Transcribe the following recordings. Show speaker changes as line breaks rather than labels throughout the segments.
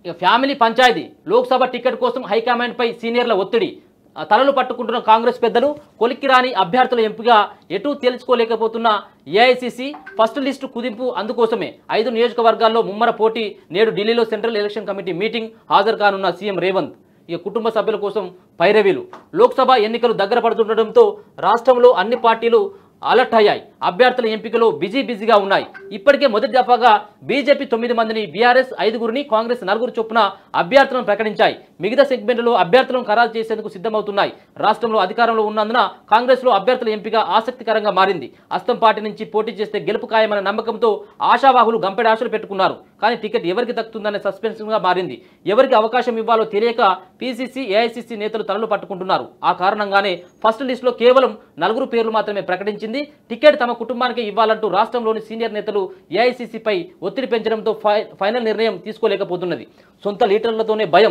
ఇక family panchayat Lok Sabha ticket కోసం హైకమాండ్పై సీనియర్ల ఒత్తిడి ఆ, తలలు పట్టుకుంటున్న కాంగ్రెస్ పెద్దలు కొలిక్కిరాని అభ్యర్థుల ఎంపిక ఎటూ తేల్చుకోలేకపోతున్న ఏఐసిసి ఫస్ట్ లిస్టు కుదింపు అందుకోసమే ఐదు నియోజకవర్గాల్లో ముమ్మర పోటీ నేడు ఢిల్లీలో సెంట్రల్ ఎలక్షన్ కమిటీ మీటింగ్ హాజరు కానున్న సీఎం రేవంత్ ఇక కుటుంబ సభ్యుల కోసం పైరవీలు లోక్సభ ఎన్నికలు దగ్గర పడుతుండటంతో రాష్ట్రంలో అన్ని పార్టీలు అలర్ట్ అయ్యాయి అభ్యర్థుల ఎంపికలో బిజీ బిజీగా ఉన్నాయి ఇప్పటికే మొదటి దఫాగా బీజేపీ తొమ్మిది మందిని బీఆర్ఎస్ ఐదుగురిని కాంగ్రెస్ నలుగురు చొప్పున అభ్యర్థులను ప్రకటించాయి మిగతా సెగ్మెంట్లో అభ్యర్థులను ఖరారు చేసేందుకు సిద్ధమవుతున్నాయి రాష్ట్రంలో అధికారంలో ఉన్నందున కాంగ్రెస్లో అభ్యర్థుల ఎంపిక ఆసక్తికరంగా మారింది అస్తం పార్టీ నుంచి పోటీ చేస్తే గెలుపు ఖాయమన్న నమ్మకంతో ఆశావాహులు గంపెడ ఆశలు పెట్టుకున్నారు కానీ టికెట్ ఎవరికి దక్కుతుందనే సస్పెన్స్గా మారింది ఎవరికి అవకాశం ఇవ్వాలో తెలియక పీసీసీ ఏఐసీసీ నేతలు తలలు పట్టుకుంటున్నారు ఆ కారణంగానే ఫస్ట్ లిస్టులో కేవలం నలుగురు పేర్లు మాత్రమే ప్రకటించింది టికెట్ తమ కుటుంబానికి ఇవ్వాలంటూ రాష్ట్రంలోని సీనియర్ నేతలు ఏఐసీసీపై ఒత్తిడి పెంచడంతో ఫై ఫైనల్ నిర్ణయం తీసుకోలేకపోతున్నది సొంత లీడర్లతోనే భయం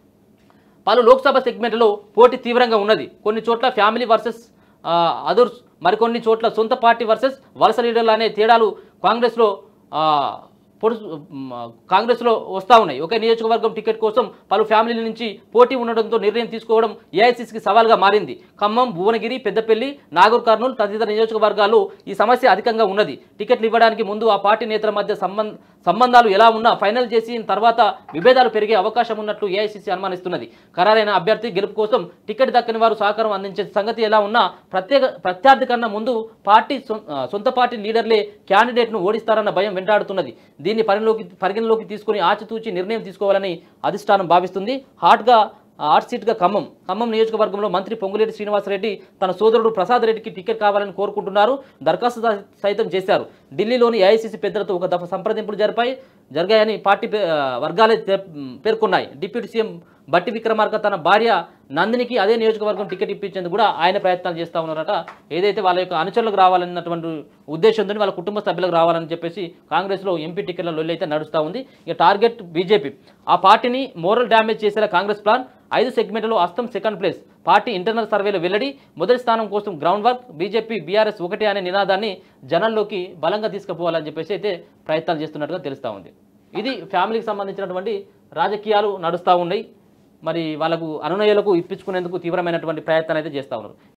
పలు లోక్సభ సెగ్మెంట్లో పోటీ తీవ్రంగా ఉన్నది కొన్ని చోట్ల ఫ్యామిలీ వర్సెస్ అదర్స్ మరికొన్ని చోట్ల సొంత పార్టీ వర్సెస్ వలస లీడర్లు అనే తేడాలు కాంగ్రెస్లో ఆ, పొడుసు మ్, కాంగ్రెస్లో వస్తూ ఉన్నాయి ఒకే నియోజకవర్గం టికెట్ కోసం పలు ఫ్యామిలీల నుంచి పోటీ ఉండడంతో నిర్ణయం తీసుకోవడం ఏఐసీసీకి సవాల్గా మారింది ఖమ్మం భువనగిరి పెద్దపల్లి నాగూర్ కర్నూలు తదితర నియోజకవర్గాల్లో ఈ సమస్య అధికంగా ఉన్నది టికెట్లు ఇవ్వడానికి ముందు ఆ పార్టీ నేతల మధ్య సంబంధ సంబంధాలు ఎలా ఉన్నా ఫైనల్ చేసిన తర్వాత విభేదాలు పెరిగే అవకాశం ఉన్నట్లు ఏఐసీసీ అనుమానిస్తున్నది ఖరారైన అభ్యర్థి గెలుపు కోసం టికెట్ దక్కని వారు సహకారం అందించే సంగతి ఎలా ఉన్నా ప్రత్యేక ప్రత్యర్థి కన్నా ముందు పార్టీ సొం- ఆ, సొంత పార్టీ లీడర్లే క్యాండిడేట్ను ఓడిస్తారన్న భయం వెంటాడుతున్నది దీన్ని పరిలోకి పరిగణలోకి తీసుకుని ఆచితూచి నిర్ణయం తీసుకోవాలని అధిష్టానం భావిస్తుంది హాట్గా హాట్ సీట్గా ఖమ్మం ఖమ్మం నియోజకవర్గంలో మంత్రి పొంగులేటి శ్రీనివాసరెడ్డి తన సోదరుడు ప్రసాద్ రెడ్డికి టికెట్ కావాలని కోరుకుంటున్నారు దరఖాస్తు స- సైతం చేశారు ఢిల్లీలోని ఏఐసీసీ పెద్దలతో ఒక దఫా సంప్రదింపులు జరిపాయి జరిగాయని పార్టీ పే- ఆ, వర్గాలే తె- పేర్కొన్నాయి డిప్యూటీ సీఎం బట్టి విక్రమార్క తన భార్య నందినికి అదే నియోజకవర్గం టికెట్ ఇప్పించేందుకు కూడా ఆయన ప్రయత్నాలు చేస్తూ ఉన్నారట ఏదైతే వాళ్ళ యొక్క అనుచరులకు రావాలన్నటువంటి ఉద్దేశంతో వాళ్ళ కుటుంబ సభ్యులకు రావాలని చెప్పేసి కాంగ్రెస్లో ఎంపీ టికెట్ల లొల్లి అయితే నడుస్తూ ఉంది ఇక టార్గెట్ బీజేపీ ఆ పార్టీని మోరల్ డ్యామేజ్ చేసేలా కాంగ్రెస్ ప్లాన్ ఐదు సెగ్మెంట్లో అస్తం సెకండ్ ప్లేస్ పార్టీ ఇంటర్నల్ సర్వేలో వెల్లడి మొదటి స్థానం కోసం గ్రౌండ్ వర్క్ బీజేపీ బీఆర్ఎస్ ఒకటే అనే నినాదాన్ని జనాల్లోకి బలంగా తీసుకుపోవాలని చెప్పేసి అయితే ప్రయత్నాలు చేస్తున్నట్టుగా తెలుస్తూ ఉంది ఇది ఫ్యామిలీకి సంబంధించినటువంటి రాజకీయాలు నడుస్తూ ఉన్నాయి మరి వాళ్ళకు అనునయులకు ఇప్పించుకునేందుకు తీవ్రమైనటువంటి ప్రయత్నాలు అయితే చేస్తూ ఉన్నారు